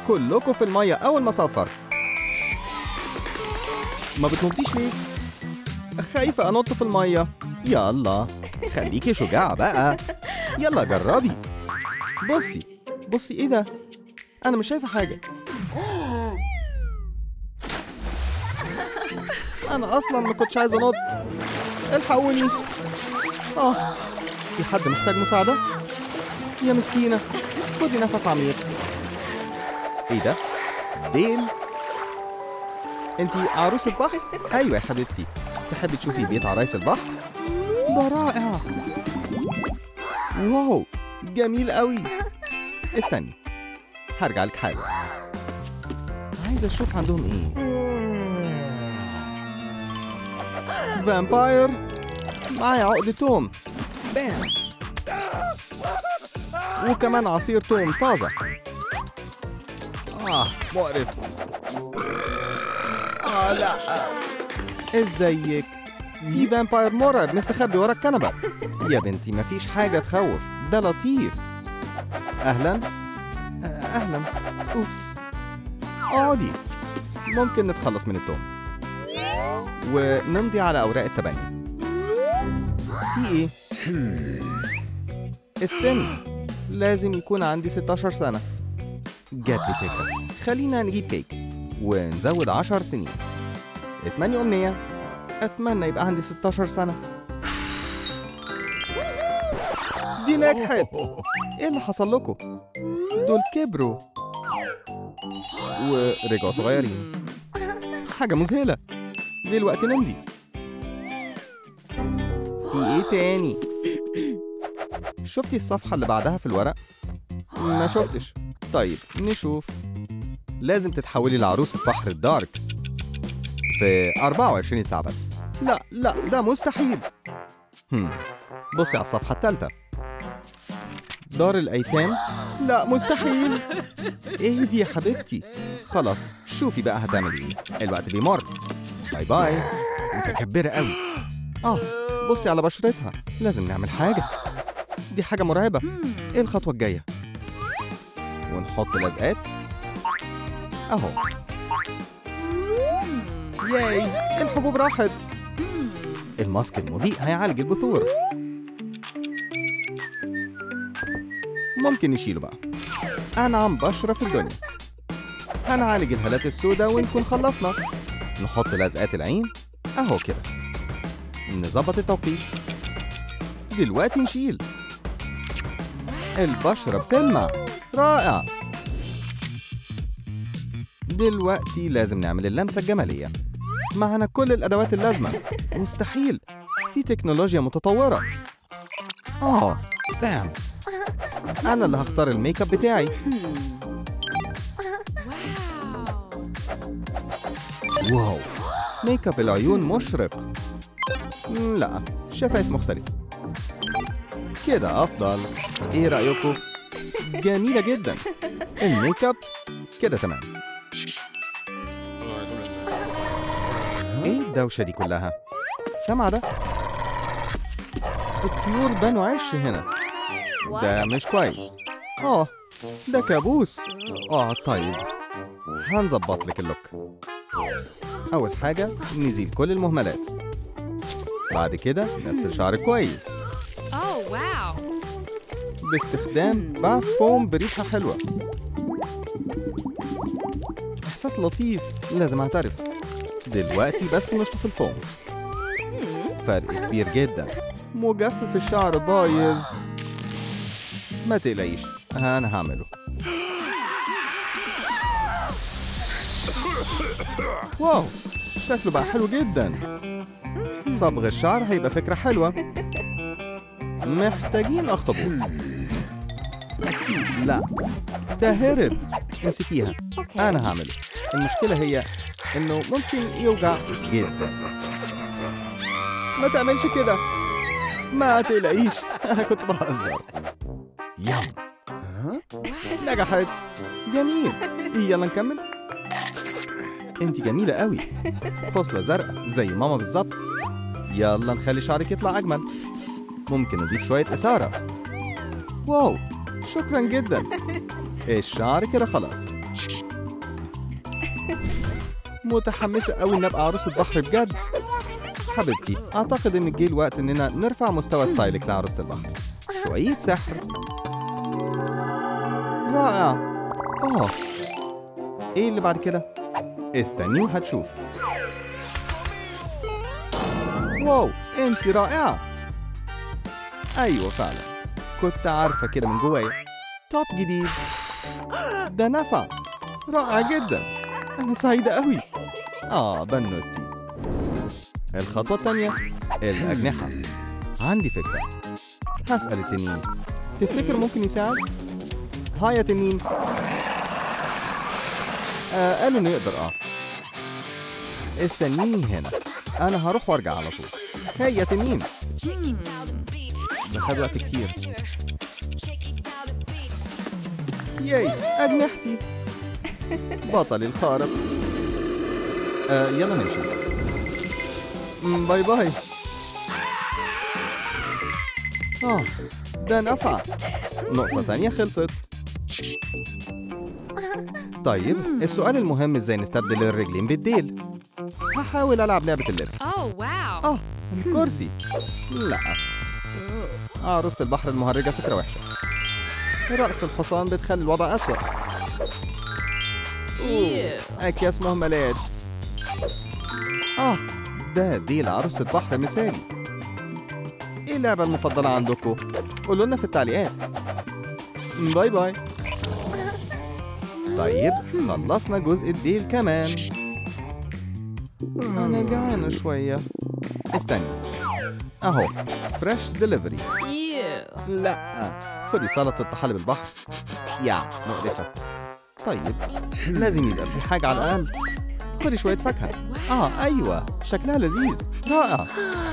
كلكم في المية أول ما صفر ما بتنطيش ليه؟ خايفة أنط في المية يلا خليكي شجاعة بقى يلا جربي بصي بصي إيه ده؟ أنا مش شايفة حاجة أنا أصلا ما كنتش عايز أنط الحقوني آه في حد محتاج مساعدة؟ يا مسكينة خدي نفس عميق ايه ده؟ ديل انتي عروس البحر؟ ايوه يا حبيبتي تحبي تشوفي بيت عرايس البحر؟ ده رائع واو جميل قوي استني هرجع لك حالا عايز اشوف عندهم ايه فامباير معايا عقد توم بام وكمان عصير توم طازة آه مقرف آه لا ازيك في فامباير مرعب مستخبي ورا الكنبة يا بنتي مفيش حاجة تخوف ده لطيف أهلا آه، أهلا أوبس اقعدي ممكن نتخلص من التوم ونمضي على أوراق التبني في إيه؟ السن لازم يكون عندي 16 سنة جات لي فكرة خلينا نجيب كيك ونزود 10 سنين اتمني أمنية أتمنى يبقى عندي 16 سنة دي نجحت ايه اللي حصل لكم؟ دول كبروا ورجعوا صغيرين حاجة مذهلة دلوقتي نمضي في ايه تاني؟ شفتي الصفحة اللي بعدها في الورق؟ ما شفتش طيب نشوف لازم تتحولي لعروسة بحر الدارك في 24 ساعة بس لا لا ده مستحيل هم. بصي على الصفحة الثالثة دار الأيتام لا مستحيل ايه دي يا حبيبتي خلاص شوفي بقى هتعملي ايه الوقت بيمر باي باي متكبرة قوي اه بصي على بشرتها لازم نعمل حاجة دي حاجة مرعبة ايه الخطوة الجاية ونحط لزقات اهو ياي الحبوب راحت الماسك المضيء هيعالج البثور ممكن نشيله بقى أنعم بشرة في الدنيا هنعالج الهالات السوداء ونكون خلصنا نحط لزقات العين أهو كده نظبط التوقيت دلوقتي نشيل البشرة بتلمع رائع دلوقتي لازم نعمل اللمسة الجمالية معنا كل الأدوات اللازمة مستحيل في تكنولوجيا متطورة آه بام أنا اللي هختار الميك اب بتاعي واو ميك اب العيون مشرق مم، لا شفايف مختلفة كده أفضل إيه رأيكم؟ جميلة جدا الميك اب كده تمام ايه الدوشة دي كلها؟ سامعة ده؟ الطيور بنوا عش هنا ده مش كويس اه ده كابوس اه طيب هنظبط لك اللوك اول حاجة نزيل كل المهملات بعد كده نغسل شعرك كويس Oh, wow. باستخدام بعث فوم بريحة حلوة إحساس لطيف لازم أعترف دلوقتي بس نشطف الفوم فرق كبير جدا مجفف الشعر بايظ ما تقلقيش أنا هعمله واو شكله بقى حلو جدا صبغ الشعر هيبقى فكرة حلوة محتاجين أخطبوط أكيد لا ده هرب امسكيها أنا هعمله المشكلة هي إنه ممكن يوجع جدا ما تعملش كده ما تقلقيش أنا كنت بهزر يم نجحت جميل يلا نكمل انت جميلة قوي خصلة زرقاء زي ماما بالظبط يلا نخلي شعرك يطلع أجمل ممكن نضيف شوية إثارة واو شكرا جدا الشعر كده خلاص متحمسة قوي إن أبقى عروسة بحر بجد حبيبتي أعتقد إن جه الوقت إننا نرفع مستوى ستايلك لعروسة البحر شوية سحر رائع آه إيه اللي بعد كده؟ استني وهتشوف واو انت رائعة أيوة فعلا كنت عارفة كده من جوايا توب جديد ده نفع رائع جدا أنا سعيدة قوي آه بنوتي الخطوة الثانية الأجنحة عندي فكرة هسأل التنين تفتكر ممكن يساعد؟ هاي يا تنين آه قالوا إنه يقدر آه استنيني هنا أنا هروح وأرجع على طول هيا يا تنين ده خد وقت كتير ياي أجنحتي بطلي الخارق آه يلا نمشي مم، باي باي آه ده نفع نقطة تانية خلصت طيب السؤال المهم ازاي نستبدل الرجلين بالديل هحاول ألعب لعبة اللبس Oh, wow. آه الكرسي لا عروسة البحر المهرجة فكرة وحشة رأس الحصان بتخلي الوضع أسوأ Ew. أكياس مهملات آه ده ديل عروسة بحر مثالي إيه اللعبة المفضلة عندكم؟ قولوا لنا في التعليقات باي باي طيب خلصنا جزء الديل كمان أنا جعانة شوية استني أهو فريش دليفري Ew. لا خدي سلطة طحالب البحر يا مقرفة طيب لازم يبقى في حاجة على الأقل خدي شوية فاكهة آه أيوة شكلها لذيذ رائع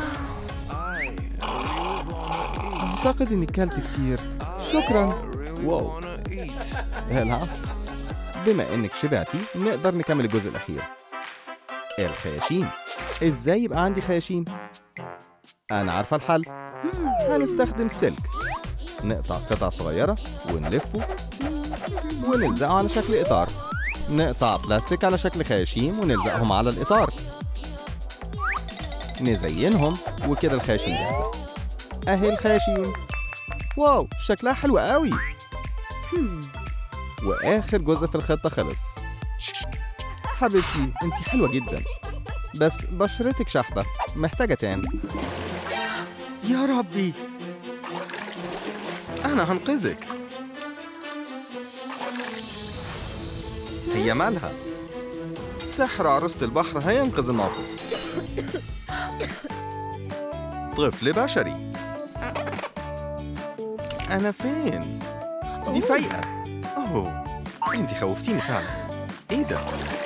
أعتقد إني كلت كتير شكرا واو العفو بما إنك شبعتي نقدر نكمل الجزء الأخير الخياشيم إزاي يبقى عندي خياشيم؟ أنا عارفة الحل هنستخدم سلك نقطع قطع صغيرة ونلفه ونلزقه على شكل إطار نقطع بلاستيك على شكل خياشيم ونلزقهم على الإطار نزينهم وكده الخياشيم جاهزة أهي الخياشيم واو شكلها حلو قوي وآخر جزء في الخطة خلص حبيبتي انتي حلوة جدا بس بشرتك شحبة محتاجة تاني يا ربي أنا هنقذك هي مالها؟ سحر عروسة البحر هينقذ الموقف طفل بشري أنا فين؟ دي فايقة أوه أنتي خوفتيني فعلا إيه ده؟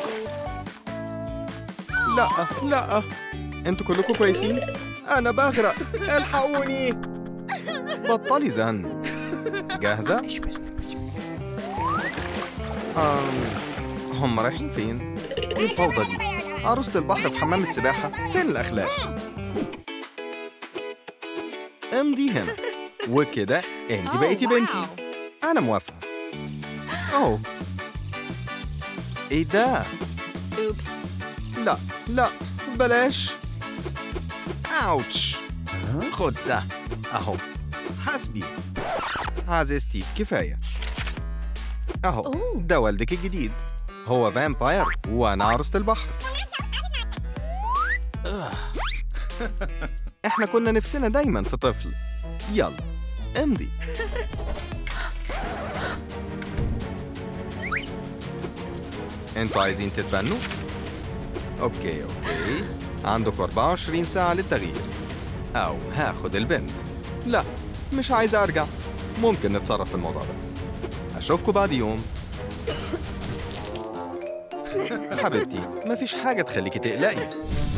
لا لا انتوا كلكم كويسين؟ أنا بغرق الحقوني بطلي زن جاهزة؟ أم... هم رايحين فين؟ ايه الفوضى دي؟ عروسة البحر في حمام السباحة فين الأخلاق؟ امضي هنا وكده انت Oh, بقيتي بنتي wow. أنا موافقة أوه ايه ده؟ Oops. لا لا بلاش اوتش خد ده اهو حسبي عزيزتي كفايه اهو أوه. ده والدك الجديد هو فامباير وانا عروسة البحر احنا كنا نفسنا دايما في طفل يلا امضي انتوا عايزين تتبنوا؟ اوكي اوكي عندك 24 ساعة للتغيير أو هاخد البنت لا مش عايز أرجع ممكن نتصرف في الموضوع ده أشوفكوا بعد يوم حبيبتي مفيش حاجة تخليكي تقلقي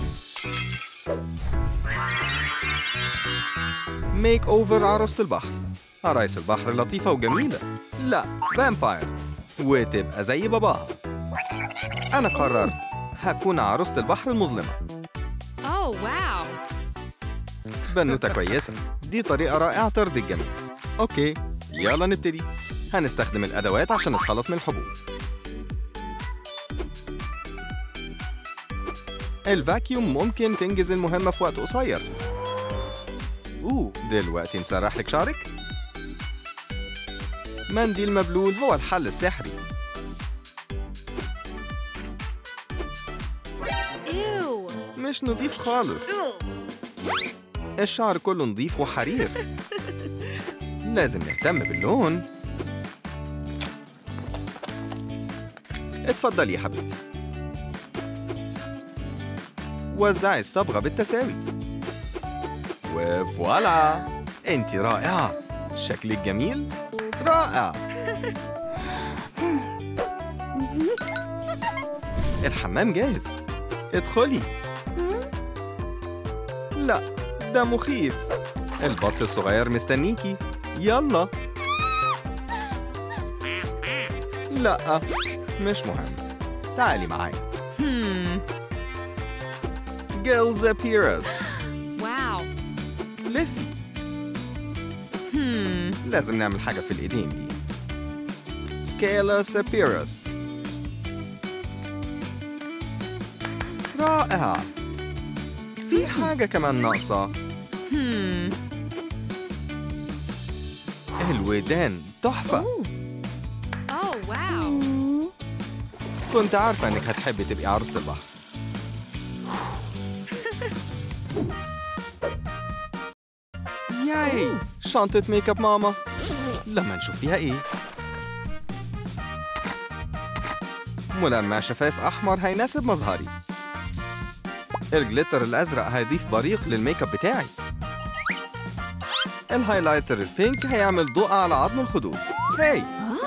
ميك اوفر عروسة البحر عرايس البحر لطيفة وجميلة لا فامباير وتبقى زي باباها أنا قررت هكون عروسة البحر المظلمة Oh, wow. بنوتة كويسة دي طريقة رائعة ترضي الجميع أوكي يلا نبتدي هنستخدم الأدوات عشان نتخلص من الحبوب الفاكيوم ممكن تنجز المهمة في وقت قصير أوه دلوقتي نسرح لك شعرك منديل مبلول هو الحل السحري Ew. مش نضيف خالص الشعر كله نضيف وحرير لازم نهتم باللون اتفضلي يا حبيبتي وزعي الصبغة بالتساوي وفوالا انت رائعة شكلك جميل رائع الحمام جاهز ادخلي لا ده مخيف البط الصغير مستنيكي يلا لا مش مهم تعالي معايا Hmm. جيلز بيرس Wow. لفي Hmm. لازم نعمل حاجة في الإيدين دي سكيلا سابيرس رائع في حاجة كمان ناقصة Hmm. الودان تحفة Oh, wow. كنت عارفة إنك هتحبي تبقي عروسة البحر ياي شنطة ميك اب ماما لما نشوف فيها إيه ملمع شفايف أحمر هيناسب مظهري الجليتر الأزرق هيضيف بريق للميك اب بتاعي الهايلايتر البينك هيعمل ضوء على عظم الخدود هاي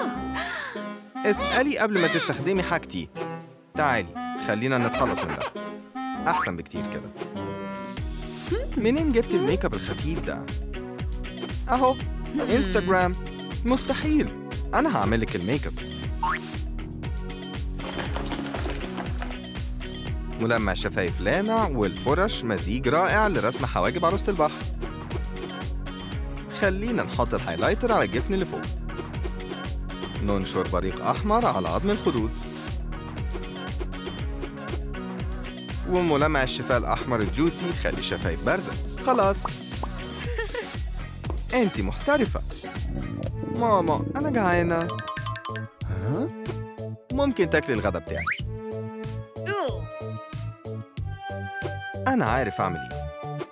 اسألي قبل ما تستخدمي حاجتي تعالي خلينا نتخلص من ده أحسن بكتير كده منين جبت الميك اب الخفيف ده؟ أهو انستغرام مستحيل أنا هعملك الميك اب ملمع شفايف لامع والفرش مزيج رائع لرسم حواجب عروسة البحر خلينا نحط الهايلايتر على الجفن اللي فوق ننشر بريق أحمر على عظم الخدود وملمع الشفاه الأحمر الجوسي يخلي الشفايف بارزة خلاص أنت محترفة ماما أنا جعانة ها؟ ممكن تاكلي الغدا بتاعي أنا عارف أعمل إيه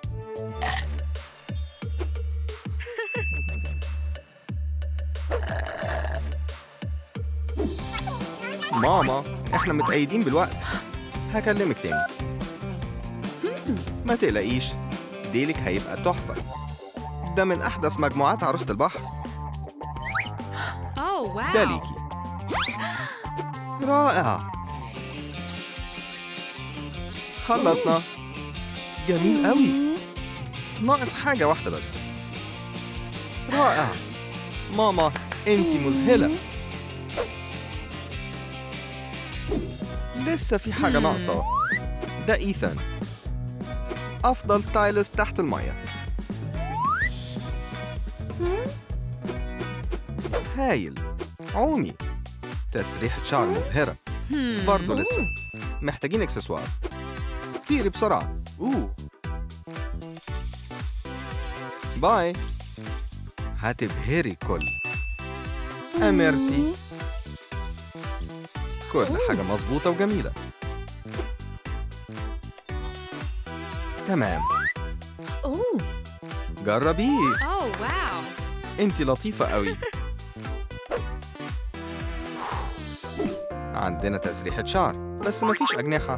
ماما احنا متأيدين بالوقت هكلمك تاني ما تقلقيش ديلك هيبقى تحفة ده من أحدث مجموعات عروسة البحر Oh, wow. ده ليكي رائع خلصنا جميل قوي ناقص حاجة واحدة بس رائع ماما انتي مذهلة لسه في حاجة ناقصة ده إيثان أفضل ستايلست تحت المية هايل عومي تسريحة شعر مبهرة Hmm. برضه لسه محتاجين اكسسوار طيري بسرعة اوه باي هتبهري الكل أميرتي كل حاجة مظبوطة وجميلة تمام Oh. جربيه Oh, wow. انتي لطيفة قوي عندنا تسريحة شعر بس مفيش أجنحة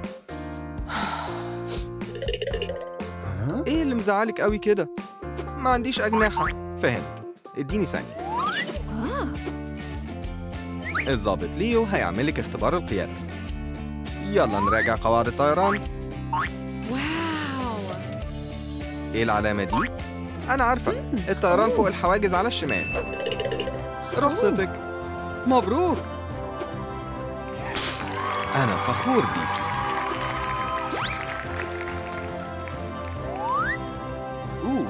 ايه اللي مزعلك قوي كده؟ ما عنديش أجنحة فهمت اديني ثانية الضابط ليو هيعملك اختبار القيادة يلا نراجع قواعد الطيران Wow. ايه العلامة دي؟ أنا عارفة الطيران فوق الحواجز على الشمال رخصتك مبروك أنا فخور بيكي أوه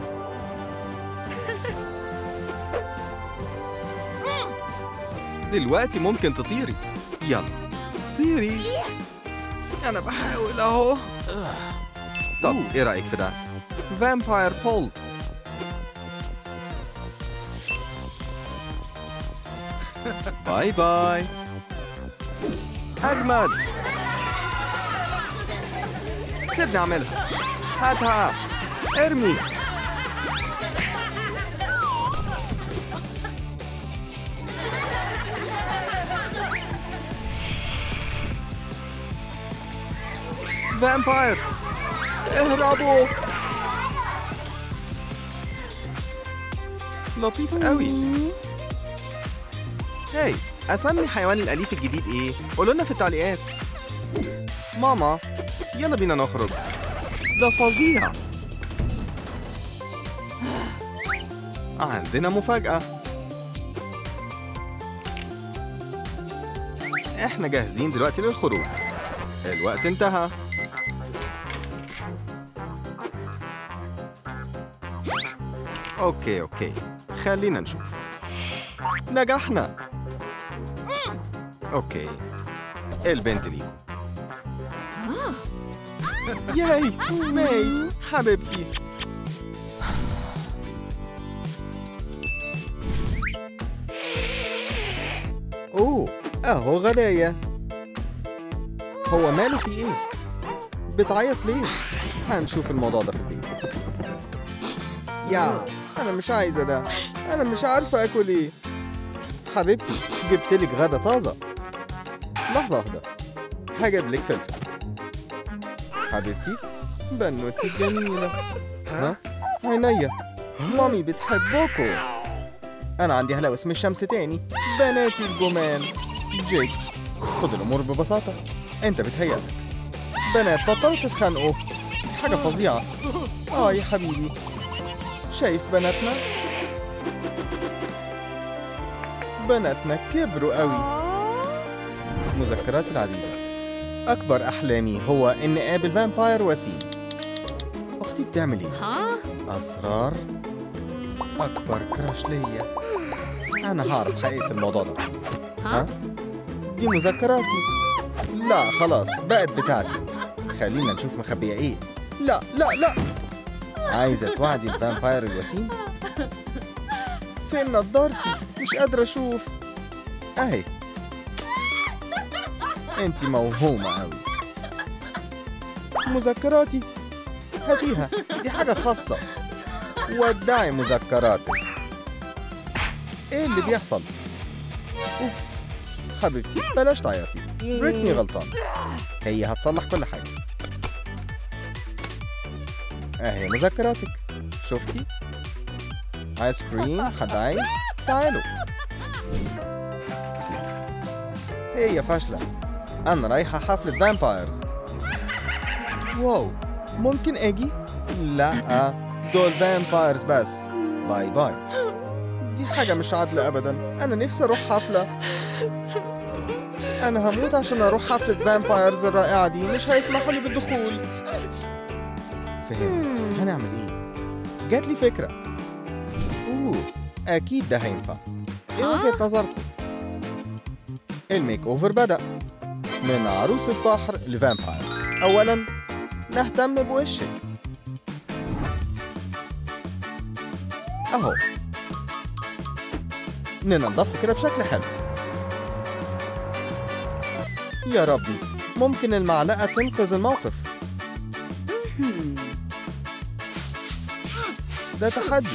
دلوقتي ممكن تطيري يلا طيري انا بحاول اهو طب ايه رايك في ده فامباير بول باي باي اجمد سيبني اعملها هاتها ارمي فامباير اهربوا لطيف قوي هاي اسمي حيوان الاليف الجديد ايه قولوا لنا في التعليقات ماما يلا بينا نخرج ده فظيع عندنا مفاجأة احنا جاهزين دلوقتي للخروج الوقت انتهى اوكي اوكي خلينا نشوف نجحنا اوكي البنت ليكو ياي ماي حبيبتي اوه اهو غدايا هو ماله في ايه بتعيط ليه هنشوف الموضوع ده في البيت يا انا مش عايزه ده انا مش عارفه اكل ايه حبيبتي جبت لك غدا طازه لحظه واحده هجيب لك فلفل حبيبتي بنوتي الجميله ها عينيا مامي بتحبكم انا عندي هلاوس من الشمس تاني بناتي الجمال جيك خد الامور ببساطه انت بتهيألك بنات بطلوا تتخانقوا حاجه فظيعه اه يا حبيبي شايف بناتنا بناتنا كبروا قوي مذكراتي العزيزة أكبر أحلامي هو إني أقابل فامباير وسيم أختي بتعمل إيه؟ Huh? أسرار أكبر كراش ليا أنا هعرف حقيقة الموضوع ده ها؟ دي مذكراتي لا خلاص بقت بتاعتي خلينا نشوف مخبية إيه لا لا لا عايزة توعدي الفامباير الوسيم؟ فين نضارتي؟ مش قادرة أشوف أهي انت موهومة أوي مذكراتي هاتيها دي حاجة خاصة ودعي مذكراتك ايه اللي بيحصل؟ اوبس حبيبتي بلاش تعيطي بريتني غلطان هي هتصلح كل حاجة اهي مذكراتك شفتي؟ ايس كريم حد عايز؟ تعالوا هي فاشلة أنا رايحة حفلة فامبايرز واو ممكن أجي؟ لا دول فامبايرز بس باي باي دي حاجة مش عادلة أبدا أنا نفسي أروح حفلة أنا هموت عشان أروح حفلة فامبايرز الرائعة دي مش هيسمحوا لي بالدخول فهمت هنعمل إيه؟ جات لي فكرة أوه أكيد ده هينفع إيه ها؟ وجهة نظركم؟ الميك أوفر بدأ من عروسة بحر لفامباير أولا نهتم بوشك أهو ننضفه كده بشكل حلو يا ربي ممكن المعلقة تنقذ الموقف ده تحدي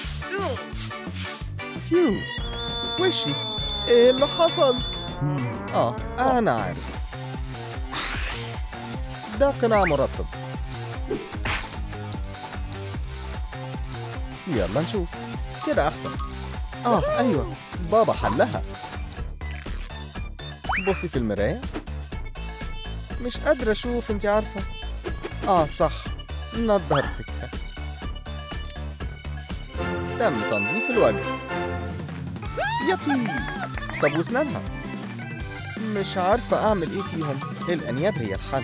فيو وشي ايه اللي حصل؟ اه انا عارف ده قناع مرطب يلا نشوف كده احسن اه ايوه بابا حلها بصي في المراية مش قادرة اشوف انت عارفة اه صح نضارتك تم تنظيف الوجه يبي طب واسنانها مش عارفة أعمل إيه فيهم الأنياب هي الحل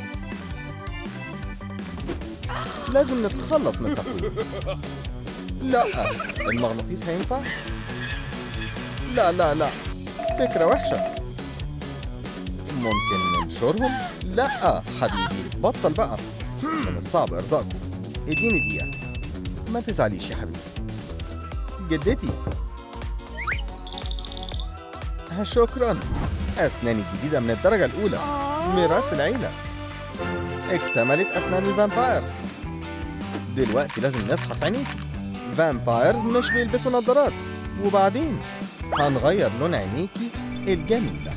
لازم نتخلص من التقويم لا المغناطيس هينفع؟ لا لا لا فكرة وحشة ممكن ننشرهم؟ لا حبيبي بطل بقى من الصعب إرضائكم اديني دقيقة ما تزعليش يا حبيبتي جدتي ها، شكرا أسناني الجديدة من الدرجة الأولى ميراث العيلة اكتملت أسنان الفامباير دلوقتي لازم نفحص عينيك فامبايرز مش بيلبسوا نظارات وبعدين هنغير لون عينيكي الجميلة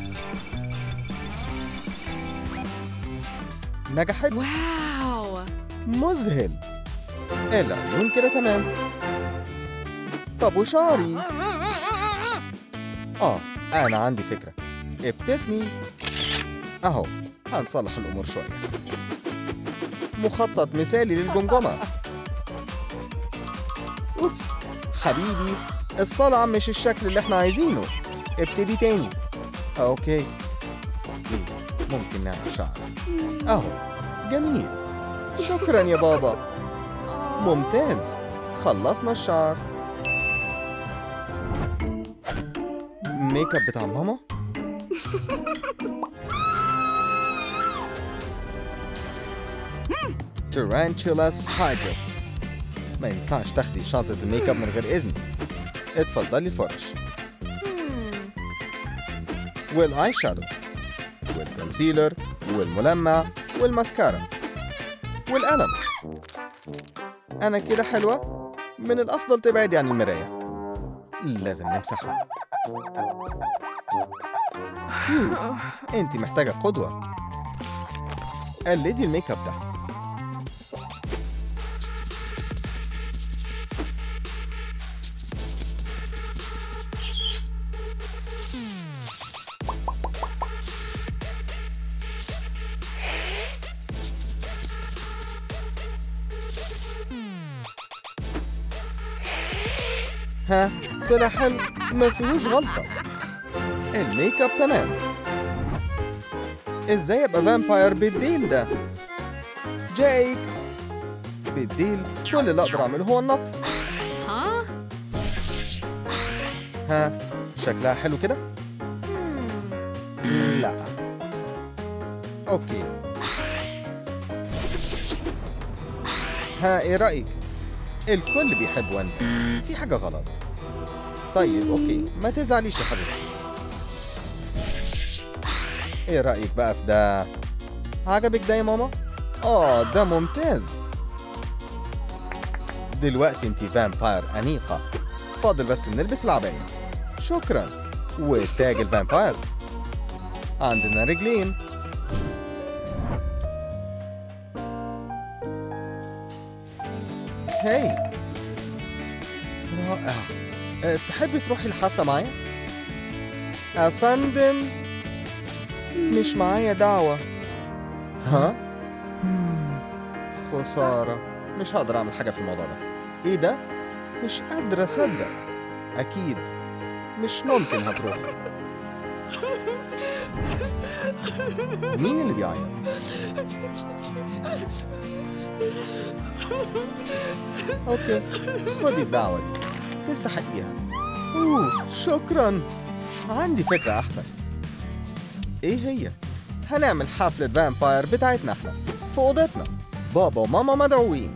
نجحت Wow. مذهل العيون كده تمام طب وشعري اه انا عندي فكرة ابتسمي اهو هنصلح الامور شوية مخطط مثالي للجمجمة اوبس حبيبي الصلع مش الشكل اللي احنا عايزينه ابتدي تاني اوكي اوكي ممكن نعمل شعر اهو جميل شكرا يا بابا ممتاز خلصنا الشعر ميك اب بتاع ماما ترانتولاس هايدرس ما ينفعش تاخدي شنطة الميك اب من غير إذني اتفضلي الفرش والاي شادو والكونسيلر والملمع والماسكارا والقلم أنا كده حلوة من الأفضل تبعدي عن المراية لازم نمسحها فيو، انت محتاجة قدوة قلدي الميك اب ده ها طلع حلو ما فيهوش غلطة الميك اب تمام ازاي ابقى فامباير بالديل ده جايك بالديل كل اللي اقدر اعمله هو النط Huh? ها شكلها حلو كده لا اوكي ها ايه رايك الكل بيحب وانزي في حاجه غلط طيب اوكي ما تزعليش يا حبيبتي ايه رايك بقى في ده عجبك ده يا ماما اه ده ممتاز دلوقتي انتي فامباير انيقه فاضل بس نلبس العباية شكرا وتاج الفامبايرز عندنا رجلين هاي رائع أه، تحبي تروحي الحفلة معايا؟ أفندم مش معايا دعوة ها؟ مم، خسارة مش هقدر أعمل حاجة في الموضوع ده إيه ده؟ مش قادر أصدق أكيد مش ممكن هتروح مين اللي بيعيط؟ أوكي خدي الدعوة دي تستحقيها أوه شكرا عندي فكرة أحسن إيه هي؟ هنعمل حفلة فامباير بتاعتنا احنا في أوضتنا بابا وماما مدعوين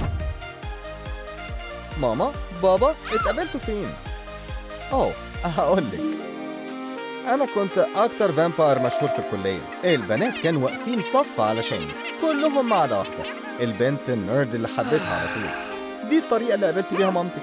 ماما بابا اتقابلتوا فين؟ أوه هقولك أنا كنت أكتر فامباير مشهور في الكلية البنات كانوا واقفين صف علشاني كلهم ما عدا واحدة البنت النيرد اللي حبيتها على طول دي الطريقة اللي قابلت بيها مامتك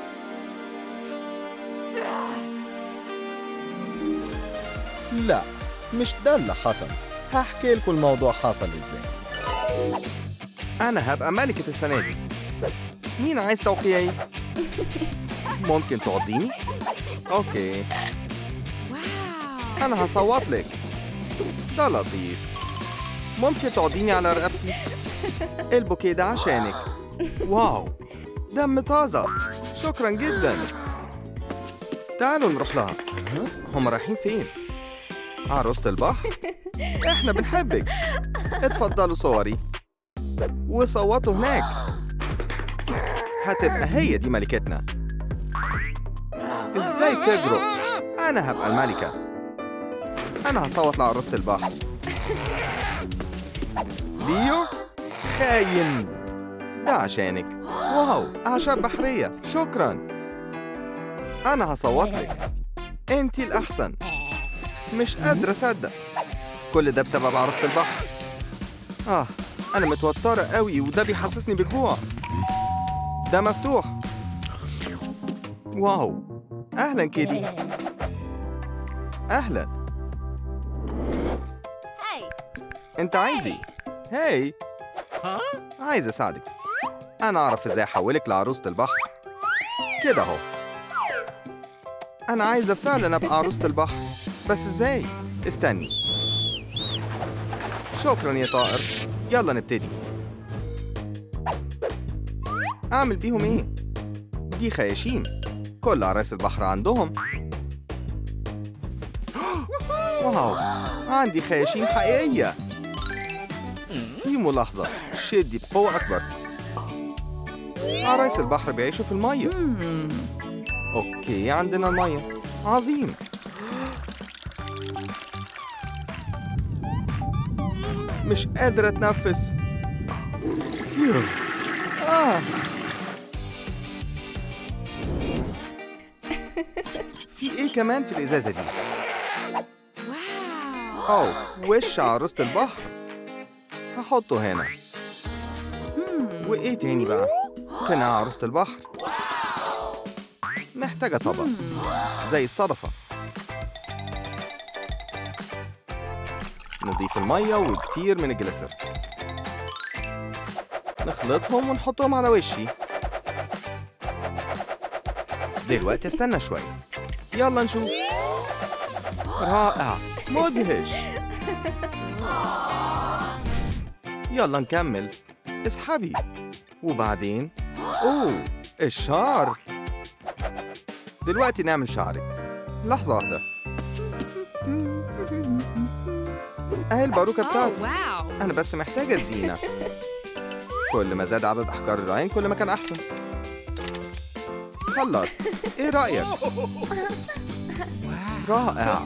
لا مش ده اللي حصل هحكي لكم الموضوع حصل ازاي انا هبقى ملكة السنة دي مين عايز توقيعي؟ ممكن تقضيني؟ اوكي Wow. انا هصوت لك ده لطيف ممكن تقعديني على رقبتي البوكيه ده عشانك واو دم طازة شكرا جدا تعالوا نروح لها هم رايحين فين عروسة البحر احنا بنحبك اتفضلوا صوري وصوتوا هناك هتبقى هي دي ملكتنا ازاي تجرؤ انا هبقى الملكة أنا هصوت لعروسة البحر ليو خاين ده عشانك واو أعشاب بحرية شكرا أنا هصوت لك أنتي الأحسن مش قادرة أصدق كل ده بسبب عروسة البحر آه أنا متوترة قوي وده بيحسسني بالجوع ده مفتوح واو أهلا كيدي أهلا أنت عايز إيه؟ هاي عايز أساعدك أنا أعرف إزاي أحولك لعروسة البحر كده أهو أنا عايزة فعلا أبقى عروسة البحر بس إزاي؟ استني شكرا يا طائر يلا نبتدي أعمل بيهم إيه؟ دي خياشيم كل عرايس البحر عندهم واو عندي خياشيم حقيقية في ملاحظة شدي بقوة أكبر عرايس البحر بيعيشوا في المية أوكي عندنا المية عظيم مش قادر أتنفس فيو. آه. في إيه كمان في الإزازة دي؟ Wow. أوه وش عروسة البحر هحطه هنا وإيه تاني بقى؟ قناع عروسة البحر محتاجة طبق زي الصدفة نضيف المية وكتير من الجليتر نخلطهم ونحطهم على وشي دلوقتي استنى شوية يلا نشوف رائع مدهش يلا نكمل اسحبي وبعدين اوه الشعر دلوقتي نعمل شعرك لحظة واحدة اهي الباروكة Oh, بتاعتي wow. أنا بس محتاجة الزينة كل ما زاد عدد أحجار العين كل ما كان أحسن خلصت إيه رأيك؟ رائع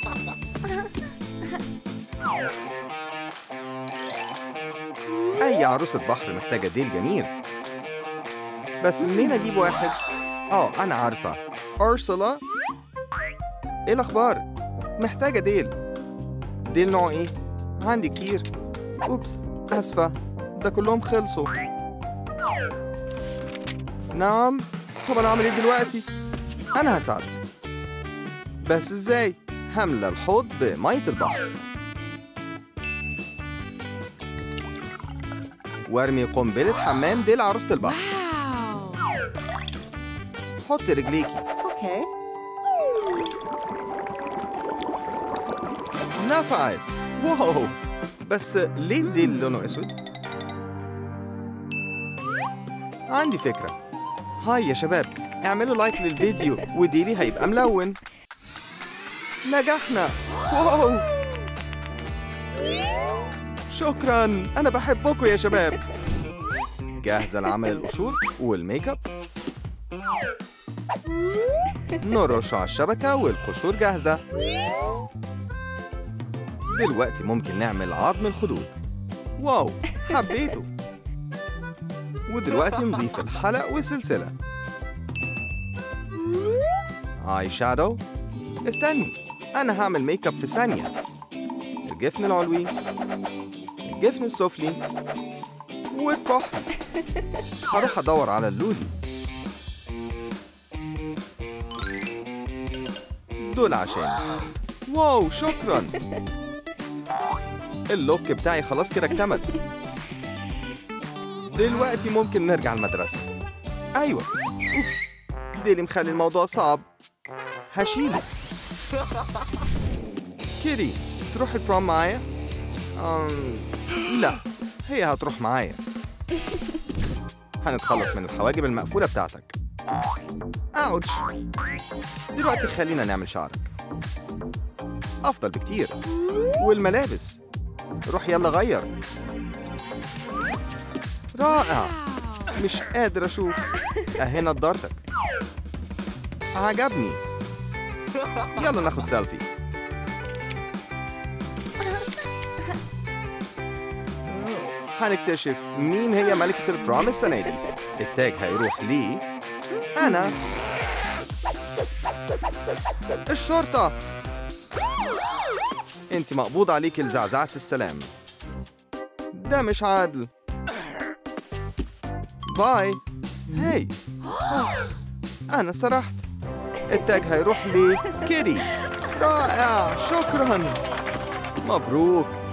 أي عروسة بحر محتاجة ديل جميل بس منين أجيب واحد؟ آه أنا عارفة أرسلا إيه الأخبار؟ محتاجة ديل ديل نوع إيه؟ عندي كتير أوبس آسفة ده كلهم خلصوا نعم طب أنا أعمل إيه دلوقتي؟ أنا هساعدك بس إزاي؟ هملى الحوض بمية البحر وارمي قنبلة حمام ديل عروسة البحر Wow. حطي رجليكي Okay. نفعت واو بس ليه الديل لونه اسود؟ عندي فكرة هاي يا شباب اعملوا لايك للفيديو وديلي هيبقى ملون نجحنا واو شكرا انا بحبكم يا شباب جاهزة لعمل القشور والميك اب نرش على الشبكة والقشور جاهزة دلوقتي ممكن نعمل عظم الخدود واو حبيته ودلوقتي نضيف الحلق والسلسلة اي شادو استني انا هعمل ميك اب في ثانية الجفن العلوي الجفن السفلي والكحل هروح ادور على اللولي دول عشان واو شكرا اللوك بتاعي خلاص كده اكتمل دلوقتي ممكن نرجع المدرسة أيوة أوبس دي اللي مخلي الموضوع صعب هشيله كيري تروح البروم معايا؟ أم... لا هي هتروح معايا هنتخلص من الحواجب المقفولة بتاعتك أوتش دلوقتي خلينا نعمل شعرك أفضل بكتير والملابس روح يلا غير رائع Wow. مش قادر أشوف أهي نضارتك عجبني يلا ناخد سيلفي هنكتشف مين هي ملكة البرام السنة دي التاج هيروح لي أنا الشرطة انت مقبوض عليك لزعزعة السلام ده مش عادل باي هاي أوبس أنا سرحت التاج هيروح لي كيري رائع شكرا مبروك